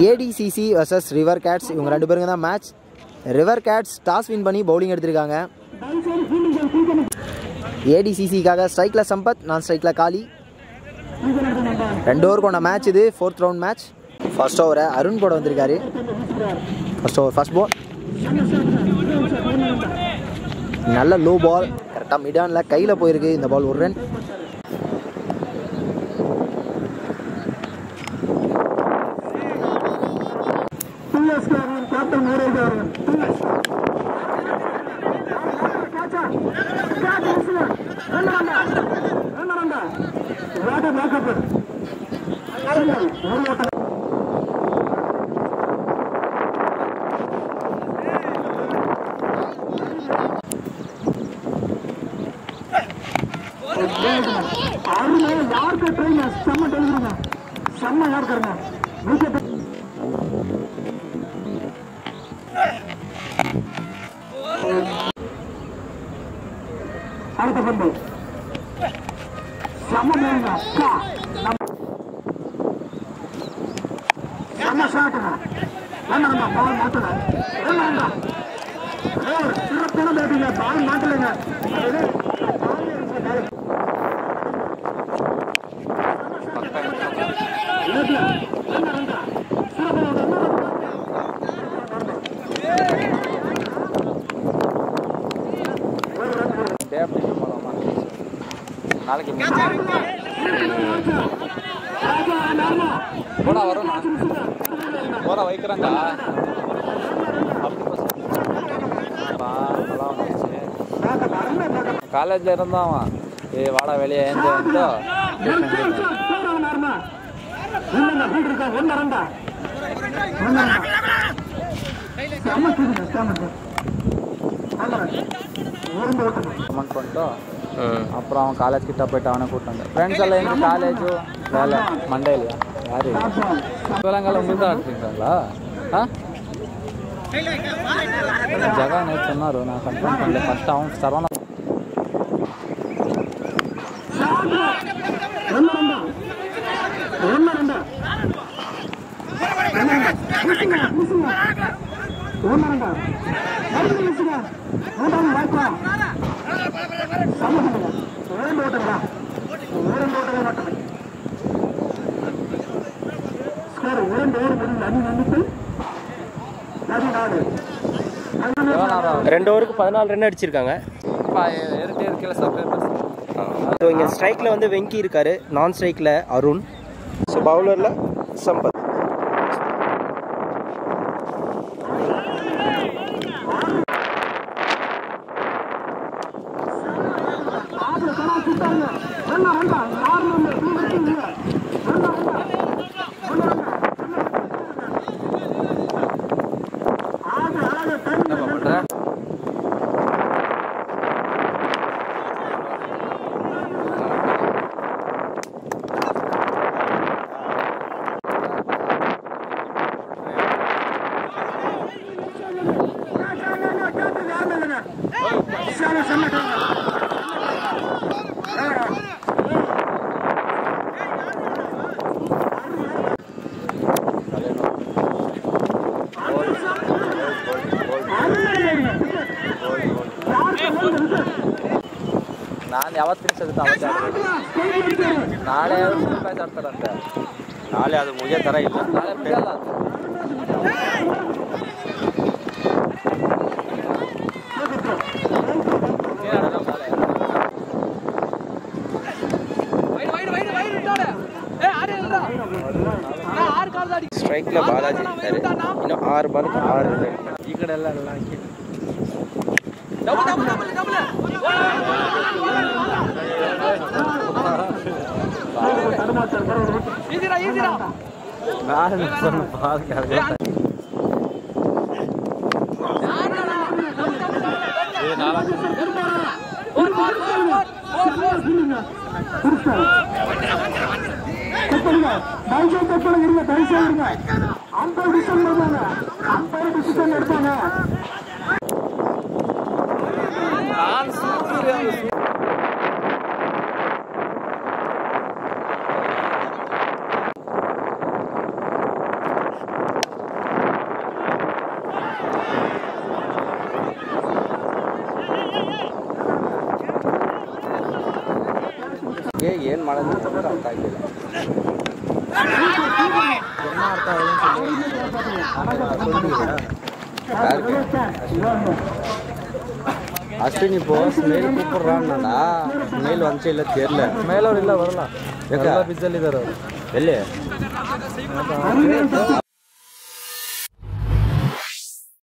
ADCC versus river Gates இவங்க ரெண்டு பேருங்க தான் match river gates toss win பண்ணி பவுலிங் எடுத்திருக்காங்க ஏடிசிசிக்காக ஸ்ட்ரைக்கில் சம்பத் நான் ஸ்ட்ரைக்கில் காலி ரெண்டு ஓவர் கொண்ட மேட்ச் இது ஃபோர்த் ரவுண்ட் மேட்ச் ஃபர்ஸ்ட் ஓவரை அருண் போட வந்திருக்காரு ஃபர்ஸ்ட் ஓவர் ஃபர்ஸ்ட் பால் நல்ல லோ பால் கரெக்டாக மிடானில் கையில் போயிருக்கு இந்த பால் ஒரு ரன் பிஎஸ்கேவின் கேப்டன் நூரேஜ் அவர்கள் பிஎஸ் யாருக்கு ட்ரெயின் செம்ம டெலிவரிங்க செம்ம யாருக்குறங்க விக்கெட் அடுத்த பந்து செம்ம மேலுங்க அக்கா நம்ம செம்ம ஷாட்டுங்க வேண்டாம்டா பால் மாட்டல வேண்டாம்டா ஒரு சிறப்பான பேட்டிங்க பால் மாட்டலைங்க அது பால் இருந்துச்சு மேலே. இல்லையா? வேண்டாம், வேண்டாம். சிறப்பான ஒரு ரன். நாளைக்கு போடா வரும் போட வைக்கிறாங்க காலேஜ்ல இருந்தான் அவன் ஏ வாடா வெளியே ஏந்து வந்தோ கமெண்ட் பண்ணிட்டோம் அப்புறம் அவன் காலேஜ் கிட்ட போயிட்டு அவனை கூட்டு வந்தேன் ஃப்ரெண்ட்ஸ் எல்லாம் எங்க காலேஜு வேலை மண்டேலையா யாரு வேளாங்கல்ல உங்களுக்கு தான் எடுத்துக்கிறீங்களா ஆ ஜகா நைட் சொன்னாரு நான் கன்ஃபார்ம் பண்ணல ஃபர்ஸ்ட் அவன் சரவணா எவனாரா ரெண்டு ஓவருக்கு பதினாலு ரன் அடிச்சிருக்காங்க ஏறிட்டே இருக்கல சப்ஸ்கிரைபர்ஸ் ஸோ இங்கே ஸ்ட்ரைக்கில் வந்து வெங்கி இருக்காரு நான் ஸ்ட்ரைக்கில் அருண் ஸோ பவுலரில் சம்பத் என்ன பண்ற ನಾನು ಯಾವತ್ತು ತಿನ್ಸೋದು ಅವತ್ತೇ ಆಡ್ತೀನಿ. ನಾಳೆ ಮ್ಯಾಚ್ ಆಡ್ತಾರಂತೆ ನಾಳೆ ಅದು ಮುಗಿಯೋ ಥರ ಇಲ್ಲ ನಾಳೆ ಮುಗಿಯಲ್ಲ ಏನ್ ಆಡೋದು ನಾಳೆ? ಸ್ಟ್ರೈಕ್ல ಬಾಲಾಜಿ ಇದ್ದಾರೆ ಇನ್ನು ಆರು ಬಾಲ್ ಆರು run. ಈ ಕಡೆ ಎಲ್ಲ ಎಲ್ಲ ಹಾಕಿ ನಾನು ಸ್ವಲ್ಪ ಬಾಲ್ ಕೆಳಗೆ ಏ ನಾಲ್ಕು தயவுசெய்து தற்போது இருங்க தயவுசெய்து இருங்க அம்பையர் டிசிஷன் எடுப்பாங்க அம்பையர் டிசிஷன் எடுப்பாங்க ನಾನು ಸೂಪರ್ ஆ ಏ ಏನು ಮಾಡೋದು ಅಂತ ಅರ್ಥ ಆಗಿಲ್ಲ யாருக்கு அஸ்வினி இப்போ ஸ்மெயில் கூப்பிட்றான்னா ஸ்மெயில் வந்துச்சு ಇಲ್ಲ தெரியல ಸ್ಮೇಲ್ ಅವ್ರು ಇಲ್ಲ ಬರಲ್ಲ ಯಾಕೆ? ಎಲ್ಲ ಬಿದ್ದಲ್ಲಿದ್ದಾರೆ ಅವರು ಎಲ್ಲಿ